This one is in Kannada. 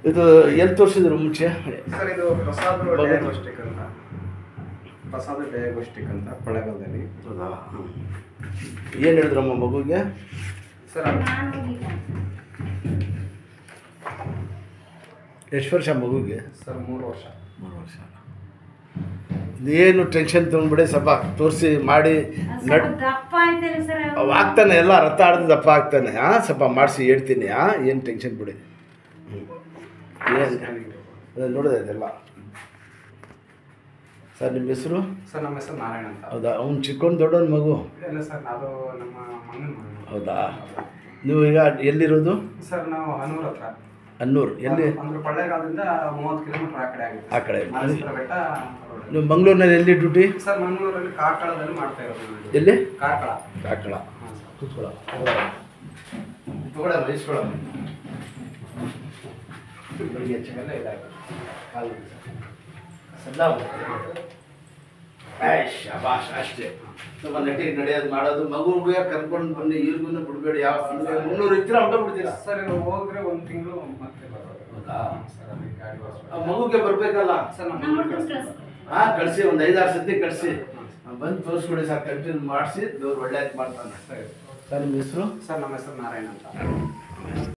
ಇದು ಎಲ್ಲಿ ತೋರಿಸಿದ್ರು ಮುಂಚೆ ಸರ್ ಇದು ಪ್ರಸಾದ್ ಮಗು- ಡಯಾಗ್ನೋಸ್ಟಿಕ್ ಅಂತ ಪ್ರಸಾದ್ ಡಯಾಗ್ನೋಸ್ಟಿಕ್ ಅಂತ ಕೊಳ್ಳೇಗಾಲದಲ್ಲಿ ಹೌದಾ ಏನು ಹೇಳಿದ್ರಮ್ಮ ಮಗುಗೆ ಸರ್ ಅದು ಎಷ್ಟು ವರ್ಷ ಮಗುಗೆ ಸರ್ ಮೂರು ವರ್ಷ ಮೂರು ವರ್ಷ ಏನು ಟೆನ್ಷನ್ ತೊಗೊಂಡ್ಬಿಡಿ ಸ್ವಲ್ಪ ತೋರಿಸಿ ಮಾಡಿ ನಡ್ ದಪ್ಪ ಆಯ್ತಲ್ಲ ಸರ್ ಅವ್ ಆಗ್ತಾನೆ ಎಲ್ಲ ರಥ ಆಡ್ದು ದಪ್ಪ ಆಗ್ತಾನೆ ಹಾಂ ಸ್ವಲ್ಪ ಮಾಡಿಸಿ ಹೇಳ್ತೀನಿ ಹಾಂ ಏನು ಟೆನ್ಷನ್ ಬಿಡಿ ಏನು ನೋಡಿದೆ ಅದೆಲ್ಲ ಸರ್ ನಿಮ್ಮ ಹೆಸರು ಸರ್ ನಮ್ಮ ಹೆಸರು ನಾರಾಯಣ ಅಂತ ಹೌದಾ ಅವ್ನು ಚಿಕ್ಕೊಂಡು ದೊಡ್ಡವನ ಮಗು ಇಲ್ಲ ಸರ್ ಅದು ನಮ್ಮ ಮಗನ ಮಗನು ಹೌದಾ ನೀವು ಈಗ ಎಲ್ಲಿರೋದು ಸರ್ ನಾವು ಹನೂರ್ ಹತ್ರ ಅನ್ನೂರು ಎಲ್ಲಿ ಅಂದ್ರೆ ಕೊಳ್ಳೇಗಾಲದಿಂದ ಮೂವತ್ತು ಕಿಲೋಮೀಟರ್ ಆ ಕಡೆ ಆಗುತ್ತೆ ಆ ಕಡೆ. ಮಾದೇಶ್ವರ ಬೆಟ್ಟ road. ನೀವು ಮಂಗಳೂರಿನಲ್ಲಿ ಎಲ್ಲಿ ಡ್ಯೂಟಿ ಸರ್ ಮಂಗಳೂರಲ್ಲಿ ಕಾರ್ಕಳದಲ್ಲಿ ಮಾಡ್ತಾ ಇರೋದು ನಾನು. ಎಲ್ಲಿ ಕಾರ್ಕಳ ಕಾಕಳ ಹಾಂ ಸರ್ ಕೂತ್ಕೊಳ್ಳ ತಗೊಳ್ಳಮ್ಮ ಇಸ್ಕೊಳ್ಳಮ್ಮ ಬೆಳಿಗ್ಗೆ ಚೆಲ್ಲ ಇದಾಗುತ್ತೆ ಕಾಲು ಸಣ್ಣ ಶಾಬಾಷ್ ಅಷ್ಟೇ ತುಂಬ ನೆಟ್ಟಿಗೆ ನಡೆಯೋದು ಮಾಡೋದು ಮಗುಗೆ ಕರ್ಕೊಂಡು ಬನ್ನಿ ಇವ್ರಿಗೂ ಬಿಡಬೇಡಿ ಯಾವ ಮುನ್ನೂರು ಇದ್ರೆ ಹೊಂಟ ಬಿಡ್ತೀರಾ ಸರ್ ಇದು ಹೋದ್ರೆ ಒಂದು ತಿಂಗಳು ಮತ್ತೆ ಬರೋದು ಹೌದಾ ಸರ್ ಅದಕ್ಕೆ ಗಾಡಿ ಆ ಓಡಿಸ್ಬೇಕು. ಮಗುಗೆ ಬರಬೇಕಲ್ಲ ಸರ್ ನಮ್ಮ ನಮ್ಮ ಹುಡುಗ ಹುಡುಗನ್ ಕಳ್ಸ್ತಾರೆ. ಕಳ್ಸ್ತಾರೆ. ಹಾಂ ಕಳಿಸಿ ಒಂದು ಐದಾರು ಸತಿ ಕಳಿಸಿ ಬಂದು ತೋರಿಸ್ಕೊಡಿ ಸರ್ ಕಂಟಿನ್ಯೂ ಮಾಡಿಸಿ ದೇವ್ರು ಒಳ್ಳೇದು ಮಾಡ್ತಾನೆ ಸರಿ ಸರ್ ನಿಮ್ಮ ಹೆಸರು ಸರ್ ನಮ್ಮ ಹೆಸರು ನಾರಾಯಣ ಅಂತ